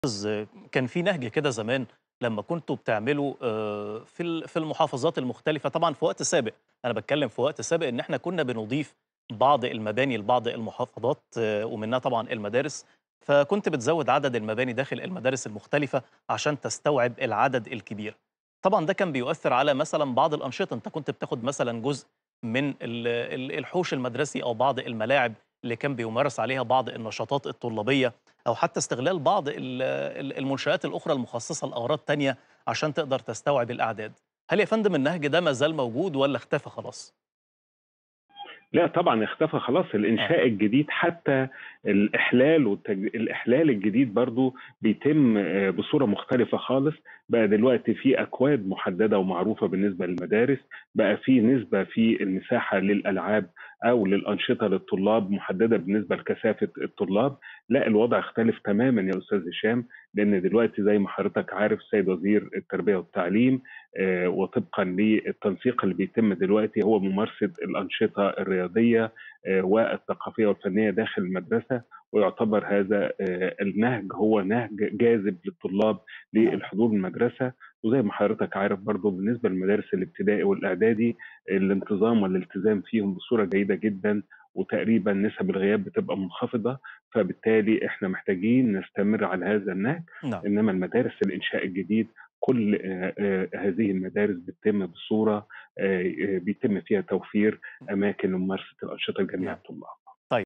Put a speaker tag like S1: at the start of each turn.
S1: ز كان في نهج كده زمان لمّا كنتم بتعملوا آآ في ال في المحافظات المختلفة طبعًا في وقت سابق، أنا باتكلّم في وقت سابق إن إحنا كنا بنضيف بعض المباني لبعض المحافظات ومنها طبعًا المدارس، فكنت بتزوّد عدد المباني داخل المدارس المختلفة عشان تستوعب العدد الكبير. طبعًا ده كان بيؤثّر على مثلًا بعض الأنشطة، أنت كنت بتاخد مثلًا جزء من ال ال الحوش المدرسي أو بعض الملاعب اللي كان بيمارس عليها بعض النشاطات الطلابية، أو حتى استغلال بعض ال ال المنشآت الأخرى المخصصة لأغراض تانية عشان تقدر تستوعب الأعداد. هل يا فندم النهج ده ما زال موجود والّا اختفى خلاص؟
S2: لأ طبعًا اختفى خلاص،
S1: آه.
S2: الإنشاء الجديد حتى الإحلال والتج الإحلال الجديد برضه بيتم آآ بصورة مختلفة خالص، بقى دلوقتي في أكواد محددة ومعروفة بالنسبة للمدارس، بقى في نسبة في المساحة للألعاب أو للأنشطة للطلاب محددة بالنسبة لكثافة الطلاب، لأ الوضع اختلف تمامًا يا أستاذ هشام، لأن دلوقتي زي ما حضرتك عارف السيد وزير التربية والتعليم آآ وطبقًا للتنسيق اللي بيتم دلوقتي هو ممارسة الأنشطة الرياضية آآ والثقافية والفنية داخل المدرسة، ويعتبر هذا آآ النهج هو نهج جاذب للطلاب
S1: نعم.
S2: للحضور المدرسة، وزي ما حضرتك عارف برضه بالنسبة للمدارس الابتدائي والإعدادي الانتظام والالتزام فيهم بصورة جيدة جدًا، وتقريبًا نسب الغياب بتبقى منخفضة، فبالتالي إحنا محتاجين نستمر على هذا النهج،
S1: نعم.
S2: إنما المدارس الإنشاء الجديد كل آآ آآ هذه المدارس بتتم بصورة آآ بيتم فيها توفير أماكن لممارسة الأنشطة لجميع
S1: نعم.
S2: الطلاب.